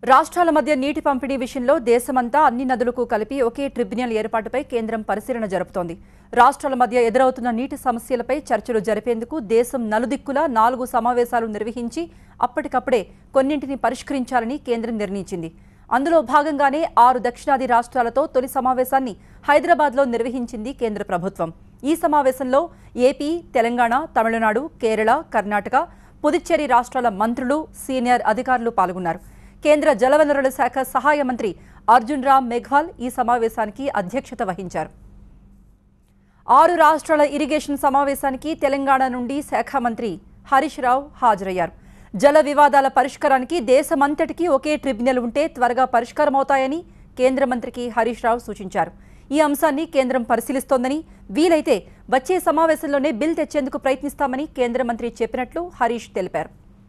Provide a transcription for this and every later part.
రాష్ట్రాల మధ్య నీటి పంపిణీ విషయంలో దేశమంతా అన్ని నదులకు కలిపి ఒకే ట్రిబ్యునల్ ఏర్పాటుపై కేంద్రం పరిశీలన జరుపుతోంది రాష్ట్రాల మధ్య ఎదురవుతున్న నీటి సమస్యలపై చర్చలు జరిపేందుకు దేశం నలుదిక్కులా నాలుగు సమావేశాలు నిర్వహించి అప్పటికప్పుడే కొన్నింటిని పరిష్కరించాలని కేంద్రం నిర్ణయించింది అందులో భాగంగానే ఆరు దక్షిణాది రాష్ట్రాలతో తొలి సమావేశాన్ని హైదరాబాద్లో నిర్వహించింది కేంద్ర ప్రభుత్వం ఈ సమావేశంలో ఏపీ తెలంగాణ తమిళనాడు కేరళ కర్ణాటక పుదుచ్చేరి రాష్ట్రాల మంత్రులు సీనియర్ అధికారులు పాల్గొన్నారు కేంద్ర జలవనరుల శాఖ సహాయ మంత్రి అర్జున్ రామ్ మేఘ్వాల్ ఈ సమావేశానికి అధ్యక్షత వహించారు ఆరు రాష్ట్రాల ఇరిగేషన్ సమావేశానికి తెలంగాణ నుండి శాఖ మంత్రి హరీష్ రావు హాజరయ్యారు జల వివాదాల పరిష్కారానికి దేశమంతటికీ ఒకే ట్రిబ్యునల్ ఉంటే త్వరగా పరిష్కారమవుతాయని కేంద్ర మంత్రికి హరీష్ రావు సూచించారు ఈ అంశాన్ని కేంద్రం పరిశీలిస్తోందని వీలైతే వచ్చే సమావేశంలోనే బిల్ తెచ్చేందుకు ప్రయత్నిస్తామని కేంద్ర మంత్రి చెప్పినట్లు హరీష్ తెలిపారు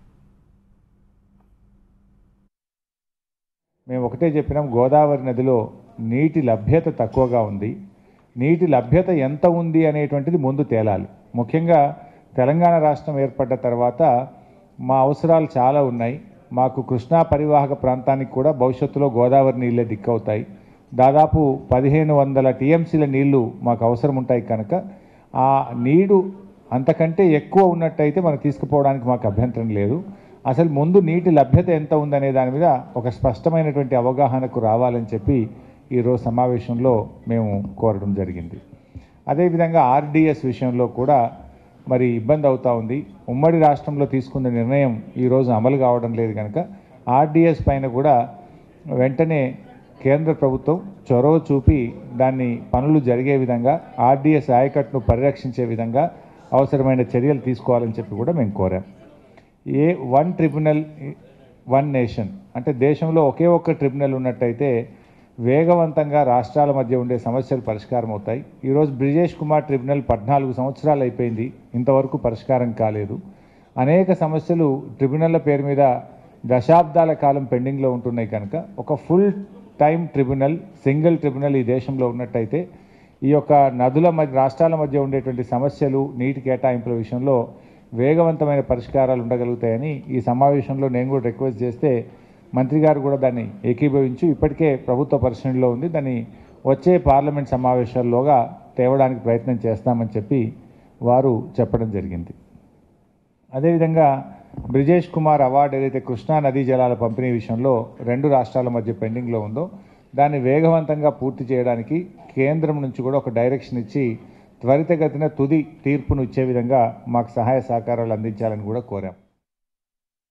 మేము ఒకటే చెప్పినాం గోదావరి నదిలో నీటి లభ్యత తక్కువగా ఉంది నీటి లభ్యత ఎంత ఉంది అనేటువంటిది ముందు తేలాలి ముఖ్యంగా తెలంగాణ రాష్ట్రం ఏర్పడ్డ తర్వాత మా అవసరాలు చాలా ఉన్నాయి మాకు కృష్ణా పరివాహక ప్రాంతానికి కూడా భవిష్యత్తులో గోదావరి నీళ్ళే దిక్కవుతాయి దాదాపు పదిహేను వందల టీఎంసీల నీళ్లు మాకు అవసరం ఉంటాయి కనుక ఆ నీరు అంతకంటే ఎక్కువ ఉన్నట్టయితే మనం తీసుకుపోవడానికి మాకు అభ్యంతరం లేదు అసలు ముందు నీటి లభ్యత ఎంత ఉందనే దాని మీద ఒక స్పష్టమైనటువంటి అవగాహనకు రావాలని చెప్పి ఈరోజు సమావేశంలో మేము కోరడం జరిగింది అదేవిధంగా ఆర్డిఎస్ విషయంలో కూడా మరి ఇబ్బంది అవుతా ఉంది ఉమ్మడి రాష్ట్రంలో తీసుకున్న నిర్ణయం ఈరోజు అమలు కావడం లేదు కనుక ఆర్డిఎస్ పైన కూడా వెంటనే కేంద్ర ప్రభుత్వం చొరవ చూపి దాన్ని పనులు జరిగే విధంగా ఆర్డిఎస్ ఆయకట్టును పరిరక్షించే విధంగా అవసరమైన చర్యలు తీసుకోవాలని చెప్పి కూడా మేము కోరాం ఏ వన్ ట్రిబ్యునల్ వన్ నేషన్ అంటే దేశంలో ఒకే ఒక్క ట్రిబ్యునల్ ఉన్నట్టయితే వేగవంతంగా రాష్ట్రాల మధ్య ఉండే సమస్యలు పరిష్కారం అవుతాయి ఈరోజు బ్రిజేష్ కుమార్ ట్రిబ్యునల్ పద్నాలుగు సంవత్సరాలు అయిపోయింది ఇంతవరకు పరిష్కారం కాలేదు అనేక సమస్యలు ట్రిబ్యునల్ల పేరు మీద దశాబ్దాల కాలం పెండింగ్లో ఉంటున్నాయి కనుక ఒక full time tribunal single tribunal ఈ దేశంలో ఉన్నట్టయితే ఈ యొక్క నదుల మధ్య రాష్ట్రాల మధ్య ఉండేటువంటి సమస్యలు నీటి కేటాయింపుల విషయంలో వేగవంతమైన పరిష్కారాలు ఉండగలుగుతాయని ఈ సమావేశంలో నేను కూడా రిక్వెస్ట్ చేస్తే మంత్రి గారు కూడా దాన్ని ఏకీభవించి ఇప్పటికే ప్రభుత్వ పరిశీలనలో ఉంది దాన్ని వచ్చే పార్లమెంట్ సమావేశాల్లోగా తేవడానికి ప్రయత్నం చేస్తామని చెప్పి వారు చెప్పడం జరిగింది అదేవిధంగా బ్రిజేష్ కుమార్ అవార్డు ఏదైతే కృష్ణా నదీ జలాల పంపిణీ విషయంలో రెండు రాష్ట్రాల మధ్య పెండింగ్లో ఉందో దాన్ని వేగవంతంగా పూర్తి చేయడానికి కేంద్రం నుంచి కూడా ఒక డైరెక్షన్ ఇచ్చి త్వరితగతిన తుది తీర్పును ఇచ్చే విధంగా మాకు సహాయ సహకారాలు అందించాలని కూడా కోరాం